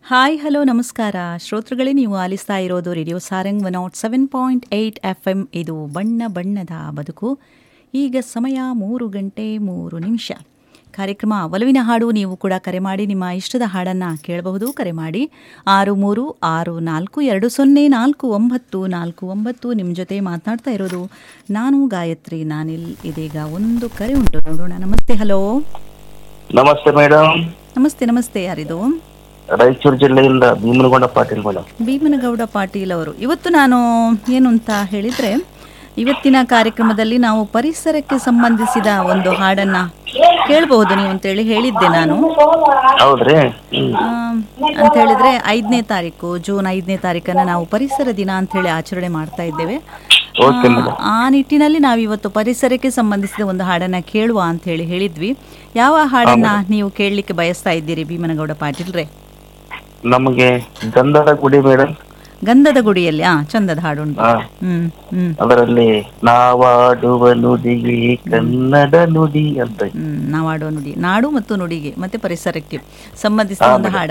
hi hello ನಮಸ್ಕಾರ ಶ್ರೋತೃಗಳೇ ನೀವು ಆಲಿಸ್ತಾ ಇರೋದು radio Sarang one nought seven point eight F M ಇದು ಬಣ್ಣ ಬಣ್ಣದ ಬದುಕು ಈಗ ಸಮಯ ಮೂರು ಗಂಟೆ ಮೂರು ನಿಮಿಷ ಕಾರ್ಯಕ್ರಮ ಒಲವಿನ ಹಾಡು ನೀವು ಕೂಡ ಕರೆ ಮಾಡಿ ನಿಮ್ಮ ಇಷ್ಟದ ಹಾಡನ್ನು ಕೇಳಬಹುದು ಕರೆ ಮಾಡಿ ಆರು ಮೂರು ಆರು ನಾಲ್ಕು ಎರಡು ಸೊನ್ನೆ ನಾಲ್ಕು ಒಂಬತ್ತು ನಾಲ್ಕು ಒಂಬತ್ತು ನಿಮ್ಮ ಜೊತೆ ಮಾತನಾಡ್ತಾ ಇರೋದು ನಾನು ಗಾಯತ್ರಿ ನಾನಿಲ್ ಇದೀಗ ಒಂದು ಕರೆ ಉಂಟು ನೋಡೋಣ ನಮಸ್ತೆ ಹಲೋ ನಮಸ್ತೆ ಮೇಡಮ್ ನಮಸ್ತೆ ನಮಸ್ತೆ ಯಾರಿದು ರಾಯಚೂರು ಜಿಲ್ಲೆಯಿಂದ ಭೀಮನಗೊಂಡ ಪಾಟೀಲ್ ಮೇಡಮ್ ಭೀಮನಗೌಡ ಪಾಟೀಲ್ ಅವರು ಇವತ್ತು ನಾನು ಏನು ಅಂತ ಹೇಳಿದರೆ ಇವತ್ತಿನ ಕಾರ್ಯಕ್ರಮದಲ್ಲಿ ನಾವು ಪರಿಸರಕ್ಕೆ ಸಂಬಂಧಿಸಿದ ಒಂದು ಹಾಡನ್ನು ಕೇಳಬಹುದು ನೀವು ಅಂತೇಳಿ ಹೇಳಿದ್ದೆ ನಾನು ಹೌದ್ರಿ ಹ್ಮ್ ಆ, ಅಂತ ಹೇಳಿದ್ರೆ ಐದನೇ ತಾರೀಕು ಜೂನ್ ಐದನೇ ತಾರೀಕನ್ನು ನಾವು ಪರಿಸರ ದಿನ ಅಂತ ಹೇಳಿ ಆಚರಣೆ ಮಾಡ್ತಾ ಇದ್ದೇವೆ ಓಕೆ ಆ, ಮೇಡಮ್ ಆ ನಿಟ್ಟಿನಲ್ಲಿ ನಾವಿವತ್ತು ಪರಿಸರಕ್ಕೆ ಸಂಬಂಧಿಸಿದ ಒಂದು ಹಾಡನ್ನ ಕೇಳುವ ಅಂತ ಹೇಳಿ ಹೇಳಿದ್ವಿ ಯಾವ ಹಾಡನ್ನ ನೀವು ಕೇಳಲಿಕ್ಕೆ ಬಯಸ್ತಾ ಇದ್ದೀರಿ ಭೀಮನಗೌಡ ಪಾಟೀಲ್ರೆ ನಮಗೆ ಗಂಧದ ಗುಡಿ ಮೇಡಮ್ ಗಂಧದ ಗುಡಿಯಲ್ಲಿ ಆ ಚಂದದ ಹಾಡುಂಟು ಹಾ ಹ್ಮ್ ಹ್ಮ್ ಅದರಲ್ಲಿ ನಾವಾಡುವ ನುಡಿಗೆ ಕನ್ನಡ ನುಡಿ ಅಂತ ಹ್ಮ್ ನಾವಾಡೋ ನುಡಿ ನಾಡು ಮತ್ತು ನುಡಿಗೆ ಮತ್ತೆ ಪರಿಸರಕ್ಕೆ ಸಂಬಂಧಿಸಿದ ಒಂದು ಹಾಡ